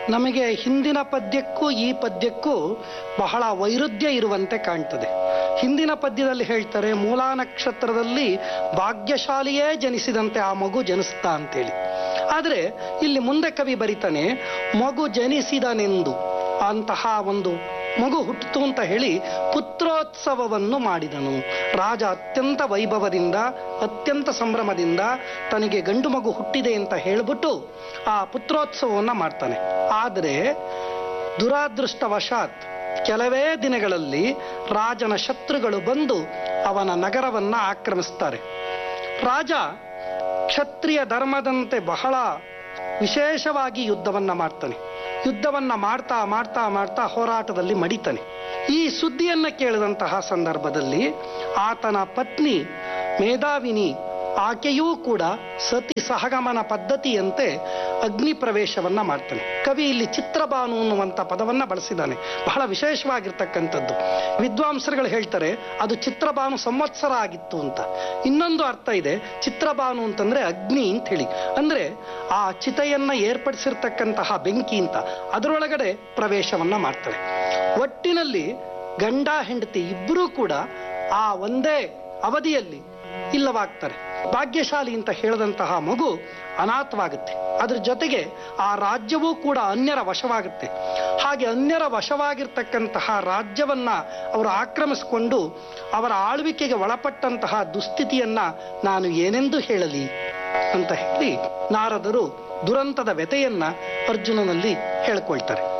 ನಮಗೆ ಹಿಂದಿನ ಪದ್ಯಕ್ಕೂ ಈ ಪದ್ಯಕ್ಕೂ ಬಹಳ ವೈರುಧ್ಯ ಇರುವಂತೆ ಕಾಣ್ತದೆ ಹಿಂದಿನ ಪದ್ಯದಲ್ಲಿ ಹೇಳ್ತಾರೆ ಮೂಲಾ ನಕ್ಷತ್ರದಲ್ಲಿ ಭಾಗ್ಯಶಾಲಿಯೇ ಜನಿಸಿದಂತೆ ಆ ಮಗು ಜನಿಸ್ತಾ ಅಂತೇಳಿ ಆದರೆ ಇಲ್ಲಿ ಮುಂದೆ ಕವಿ ಬರಿತಾನೆ ಮಗು ಜನಿಸಿದನೆಂದು ಅಂತಹ ಒಂದು ಮಗು ಹುಟ್ಟಿತು ಅಂತ ಹೇಳಿ ಪುತ್ರೋತ್ಸವವನ್ನು ಮಾಡಿದನು ರಾಜ ಅತ್ಯಂತ ವೈಭವದಿಂದ ಅತ್ಯಂತ ಸಂಭ್ರಮದಿಂದ ತನಗೆ ಗಂಡು ಮಗು ಹುಟ್ಟಿದೆ ಅಂತ ಹೇಳ್ಬಿಟ್ಟು ಆ ಪುತ್ರೋತ್ಸವವನ್ನ ಮಾಡ್ತಾನೆ ಆದರೆ ದುರಾದೃಷ್ಟವಶಾತ್ ಕೆಲವೇ ದಿನಗಳಲ್ಲಿ ರಾಜನ ಶತ್ರುಗಳು ಬಂದು ಅವನ ನಗರವನ್ನ ಆಕ್ರಮಿಸ್ತಾರೆ ರಾಜ ಕ್ಷತ್ರಿಯ ಧರ್ಮದಂತೆ ಬಹಳ ವಿಶೇಷವಾಗಿ ಯುದ್ಧವನ್ನ ಮಾಡ್ತಾನೆ ಯುದ್ಧವನ್ನ ಮಾಡ್ತಾ ಮಾಡ್ತಾ ಮಾಡ್ತಾ ಹೋರಾಟದಲ್ಲಿ ಮಡಿತಾನೆ ಈ ಸುದ್ದಿಯನ್ನ ಕೇಳಿದಂತಹ ಸಂದರ್ಭದಲ್ಲಿ ಆತನ ಪತ್ನಿ ಮೇಧಾವಿನಿ ಆಕೆಯೂ ಕೂಡ ಸತಿ ಸಹಗಮನ ಪದ್ಧತಿಯಂತೆ ಅಗ್ನಿ ಪ್ರವೇಶವನ್ನ ಮಾಡ್ತಾನೆ ಕವಿ ಇಲ್ಲಿ ಚಿತ್ರಬಾನು ಅನ್ನುವಂಥ ಪದವನ್ನ ಬಳಸಿದ್ದಾನೆ ಬಹಳ ವಿಶೇಷವಾಗಿರ್ತಕ್ಕಂಥದ್ದು ವಿದ್ವಾಂಸರುಗಳು ಹೇಳ್ತಾರೆ ಅದು ಚಿತ್ರಬಾನು ಸಂವತ್ಸರ ಆಗಿತ್ತು ಅಂತ ಇನ್ನೊಂದು ಅರ್ಥ ಇದೆ ಚಿತ್ರಬಾನು ಅಂತಂದ್ರೆ ಅಗ್ನಿ ಅಂತ ಹೇಳಿ ಅಂದ್ರೆ ಆ ಚಿತೆಯನ್ನ ಏರ್ಪಡಿಸಿರ್ತಕ್ಕಂತಹ ಬೆಂಕಿ ಅಂತ ಅದರೊಳಗಡೆ ಪ್ರವೇಶವನ್ನ ಮಾಡ್ತಾಳೆ ಒಟ್ಟಿನಲ್ಲಿ ಗಂಡ ಹೆಂಡತಿ ಇಬ್ಬರೂ ಕೂಡ ಆ ಒಂದೇ ಅವಧಿಯಲ್ಲಿ ಇಲ್ಲವಾಗ್ತಾರೆ ಭಾಗ್ಯಶಾಲಿ ಅಂತ ಹೇಳಿದಂತಹ ಮಗು ಅನಾಥವಾಗುತ್ತೆ ಅದ್ರ ಜೊತೆಗೆ ಆ ರಾಜ್ಯವೂ ಕೂಡ ಅನ್ಯರ ವಶವಾಗುತ್ತೆ ಹಾಗೆ ಅನ್ಯರ ವಶವಾಗಿರ್ತಕ್ಕಂತಹ ರಾಜ್ಯವನ್ನ ಅವರು ಆಕ್ರಮಿಸಿಕೊಂಡು ಅವರ ಆಳ್ವಿಕೆಗೆ ಒಳಪಟ್ಟಂತಹ ದುಸ್ಥಿತಿಯನ್ನ ನಾನು ಏನೆಂದು ಹೇಳಲಿ ಅಂತ ಹೇಳಿ ನಾರದರು ದುರಂತದ ವ್ಯತೆಯನ್ನ ಅರ್ಜುನನಲ್ಲಿ ಹೇಳ್ಕೊಳ್ತಾರೆ